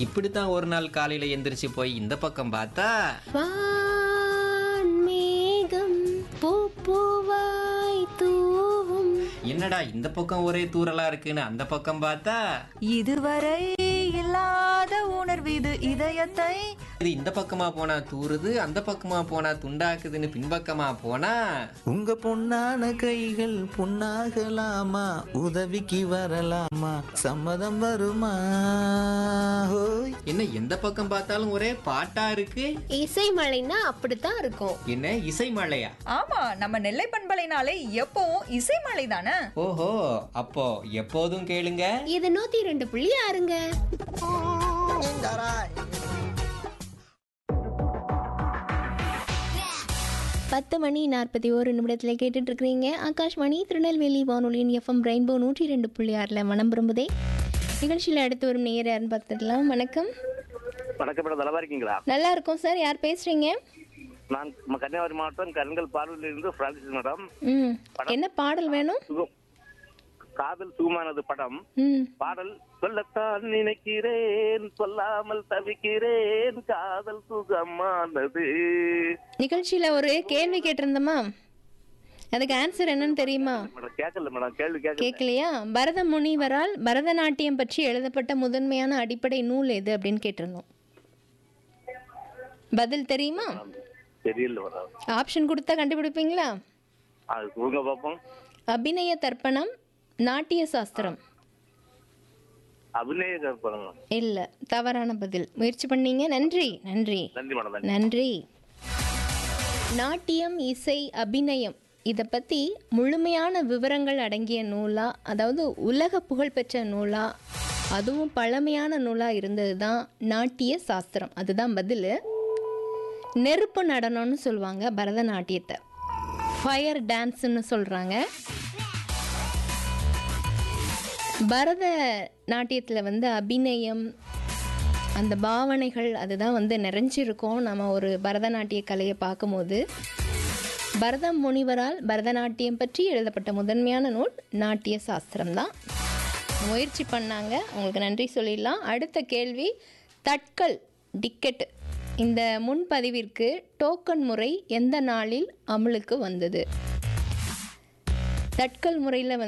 இப்படித்தான் ஒரு நாள் காலையில எந்திரிச்சு போய் இந்த பக்கம் பார்த்தா வான்மேகம் பூப்பூவாய் தூவும் என்னடா இந்த பக்கம் ஒரே தூரலா இருக்குன்னு அந்த பக்கம் பார்த்தா இதுவரை இல்லாத உணர்வு இது இதயத்தை இது இந்த பக்கமா போனா தூறுது அந்த பக்கமா போனா துண்டாக்குதுன்னு பின்பக்கமா போனா உங்க பொன்னான கைகள் பொன்னாகலாமா உதவிக்கு வரலாமா சம்மதம் வருமா ஹோய் என்ன எந்த பக்கம் பார்த்தாலும் ஒரே பாட்டா இருக்கு இசை மழைன்னா அப்படித்தான் இருக்கும் என்ன இசை மழையா ஆமா நம்ம நெல்லை பண்பலைனாலே எப்பவும் இசைமலை தானே ஓஹோ அப்போ எப்போதும் கேளுங்க இது நூத்தி ரெண்டு புள்ளி ஆறுங்க பத்து மணி நாற்பத்தி ஒரு நிமிடத்தில் கேட்டுட்டு இருக்கிறீங்க ஆகாஷ்வாணி திருநெல்வேலி வானொலியின் எஃப்எம் ரெயின்போ நூற்றி ரெண்டு புள்ளி ஆறில் மனம் விரும்புதே நிகழ்ச்சியில் அடுத்து வரும் நேர் யாருன்னு பார்த்துடலாம் வணக்கம் வணக்கம் மேடம் நல்லா இருக்கீங்களா நல்லா இருக்கும் சார் யார் பேசுறீங்க நான் நம்ம கன்னியாகுமரி மாவட்டம் கருங்கல் பார்வையில் இருந்து பிரான்சிஸ் மேடம் ம் என்ன பாடல் வேணும் சுகம் காதல் சுகமானது படம் ம் பாடல் சொல்லத்தான் நினைக்கிறேன் சொல்லாமல் தவிக்கிறேன் காதல் சுகமானது நிகழ்ச்சியில் ஒரு கேள்வி கேட்டிருந்தோமா அதுக்கு ஆன்சர் என்னன்னு தெரியுமா மேடம் கேட்கல மேடம் கேள்வி கேட்கல கேட்கலையா பரத முனிவரால் பரதநாட்டியம் பற்றி எழுதப்பட்ட முதன்மையான அடிப்படை நூல் எது அப்படின்னு கேட்டிருந்தோம் பதில் தெரியுமா தெரியல மேடம் ஆப்ஷன் கொடுத்தா கண்டுபிடிப்பீங்களா அது சொல்லுங்க பார்ப்போம் அபிநய தர்ப்பணம் நாட்டிய சாஸ்திரம் அபிநய கற்பனை இல்லை தவறான பதில் முயற்சி பண்ணீங்க நன்றி நன்றி நன்றி மேடம் நன்றி நன்றி நாட்டியம் இசை அபிநயம் இதை பற்றி முழுமையான விவரங்கள் அடங்கிய நூலா அதாவது உலக புகழ்பெற்ற நூலா அதுவும் பழமையான நூலாக இருந்தது தான் நாட்டிய சாஸ்திரம் அதுதான் பதில் நெருப்பு நடனம்னு சொல்லுவாங்க பரதநாட்டியத்தை ஃபயர் டான்ஸ்னு சொல்கிறாங்க பரத நாட்டியத்தில் வந்து அபிநயம் அந்த பாவனைகள் அதுதான் வந்து நிறைஞ்சிருக்கும் நம்ம ஒரு பரதநாட்டிய கலையை பார்க்கும்போது பரத முனிவரால் பரதநாட்டியம் பற்றி எழுதப்பட்ட முதன்மையான நூல் நாட்டிய சாஸ்திரம் தான் முயற்சி பண்ணாங்க உங்களுக்கு நன்றி சொல்லிடலாம் அடுத்த கேள்வி தட்கல் டிக்கெட் இந்த முன்பதிவிற்கு டோக்கன் முறை எந்த நாளில் அமலுக்கு வந்தது தட்கல் முறையில்